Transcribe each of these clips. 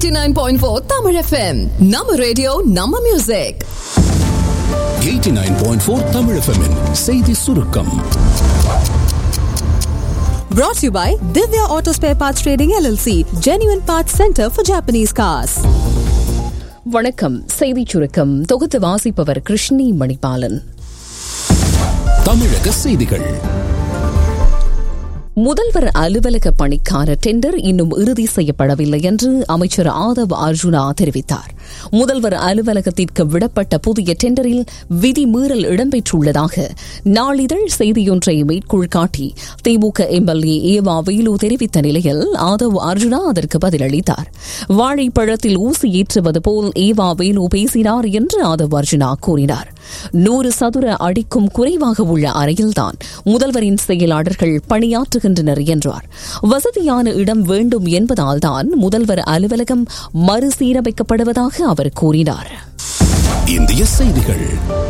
89.4 Tamil FM நம்ம radio நம்ம music 89.4 Tamil FM -இன் செய்தி சுருக்கம் Brought to you by Divya Auto Spare Parts Trading LLC, Genuine Parts Center for Japanese Cars. வணக்கம் செய்திச் சுருக்கம் தொகுத்து வாசிப்பவர் கிருஷ்ணி மணிபாலன் தமிழக செய்திகள் முதல்வர் அலுவலக பணிக்கான டெண்டர் இன்னும் இறுதி செய்யப்படவில்லை என்று அமைச்சர் ஆதவ் அர்ஜுனா தெரிவித்தார் முதல்வர் அலுவலகத்திற்கு விடப்பட்ட புதிய டெண்டரில் விதிமீறல் இடம்பெற்றுள்ளதாக நாளிதழ் செய்தியொன்றை மேற்கோள் காட்டி திமுக எம்எல்ஏ ஏவா வேலு தெரிவித்த நிலையில் ஆதவ் அர்ஜுனா அதற்கு பதிலளித்தார் வாழைப்பழத்தில் ஊசி ஏற்றுவது போல் ஏவா வேலு பேசினார் என்று ஆதவ் அர்ஜுனா கூறினார் நூறு சதுர அடிக்கும் குறைவாக உள்ள அறையில்தான் முதல்வரின் செயலாளர்கள் பணியாற்றுகின்றனர் என்றார் வசதியான இடம் வேண்டும் என்பதால்தான் முதல்வர் அலுவலகம் மறுசீரமைக்கப்படுவதாக அவர் கூறினார் இந்திய செய்திகள்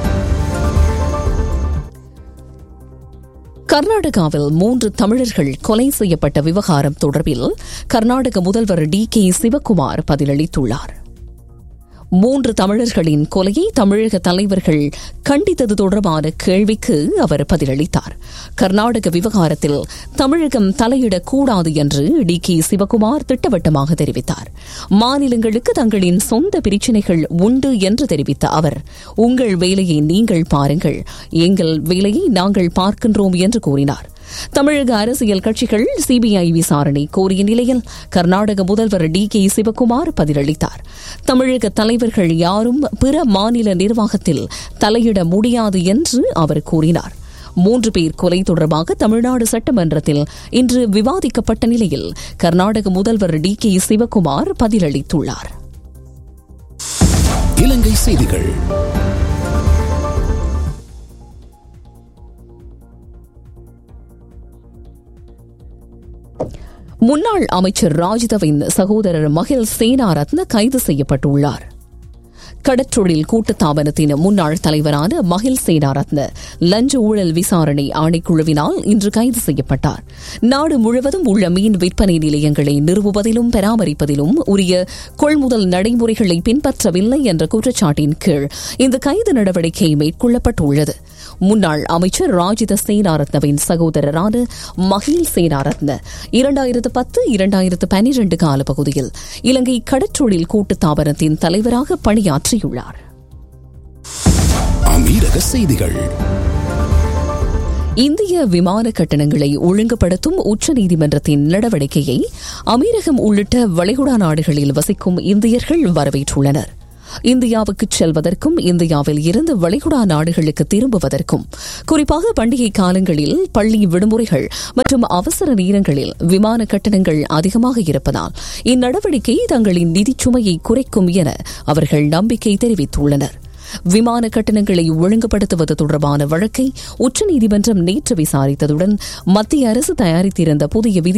கர்நாடகாவில் மூன்று தமிழர்கள் கொலை செய்யப்பட்ட விவகாரம் தொடர்பில் கர்நாடக முதல்வர் டி கே சிவக்குமார் பதிலளித்துள்ளார் மூன்று தமிழர்களின் கொலையை தமிழக தலைவர்கள் கண்டித்தது தொடர்பான கேள்விக்கு அவர் பதிலளித்தார் கர்நாடக விவகாரத்தில் தமிழகம் தலையிடக்கூடாது என்று டி கே சிவகுமார் திட்டவட்டமாக தெரிவித்தார் மாநிலங்களுக்கு தங்களின் சொந்த பிரச்சினைகள் உண்டு என்று தெரிவித்த அவர் உங்கள் வேலையை நீங்கள் பாருங்கள் எங்கள் வேலையை நாங்கள் பார்க்கின்றோம் என்று கூறினார் தமிழக அரசியல் கட்சிகள் சிபிஐ விசாரணை கோரிய நிலையில் கர்நாடக முதல்வர் டி கே சிவக்குமார் பதிலளித்தார் தமிழக தலைவர்கள் யாரும் பிற மாநில நிர்வாகத்தில் தலையிட முடியாது என்று அவர் கூறினார் மூன்று பேர் கொலை தொடர்பாக தமிழ்நாடு சட்டமன்றத்தில் இன்று விவாதிக்கப்பட்ட நிலையில் கர்நாடக முதல்வர் டி கே சிவக்குமார் பதிலளித்துள்ளார் இலங்கை செய்திகள் முன்னாள் அமைச்சர் ராஜிதவின் சகோதரர் மகில் சேனாரத்ன கைது செய்யப்பட்டுள்ளார் கடற்றொழில் கூட்டுத்தாபனத்தின் முன்னாள் தலைவரான மகில் சேனாரத்ன லஞ்ச ஊழல் விசாரணை ஆணைக்குழுவினால் இன்று கைது செய்யப்பட்டார் நாடு முழுவதும் உள்ள மீன் விற்பனை நிலையங்களை நிறுவுவதிலும் பராமரிப்பதிலும் உரிய கொள்முதல் நடைமுறைகளை பின்பற்றவில்லை என்ற குற்றச்சாட்டின் கீழ் இந்த கைது நடவடிக்கை மேற்கொள்ளப்பட்டுள்ளது முன்னாள் அமைச்சர் ராஜித சேனாரத்னவின் சகோதரரான மகில் சேனாரத்ன இரண்டாயிரத்து பத்து இரண்டாயிரத்து பனிரண்டு கால பகுதியில் இலங்கை கடற்றொழில் கூட்டுத்தாபனத்தின் தலைவராக பணியாற்றியுள்ளார் அமீரக செய்திகள் இந்திய விமான கட்டணங்களை ஒழுங்குபடுத்தும் உச்சநீதிமன்றத்தின் நடவடிக்கையை அமீரகம் உள்ளிட்ட வளைகுடா நாடுகளில் வசிக்கும் இந்தியர்கள் வரவேற்றுள்ளனர் இந்தியாவுக்கு செல்வதற்கும் இந்தியாவில் இருந்து வளைகுடா நாடுகளுக்கு திரும்புவதற்கும் குறிப்பாக பண்டிகை காலங்களில் பள்ளி விடுமுறைகள் மற்றும் அவசர நேரங்களில் விமான கட்டணங்கள் அதிகமாக இருப்பதால் இந்நடவடிக்கை தங்களின் நிதிச் சுமையை குறைக்கும் என அவர்கள் நம்பிக்கை தெரிவித்துள்ளனர் விமான கட்டணங்களை ஒழுங்குபடுத்துவது தொடர்பான வழக்கை உச்சநீதிமன்றம் நேற்று விசாரித்ததுடன் மத்திய அரசு தயாரித்திருந்த புதிய விதி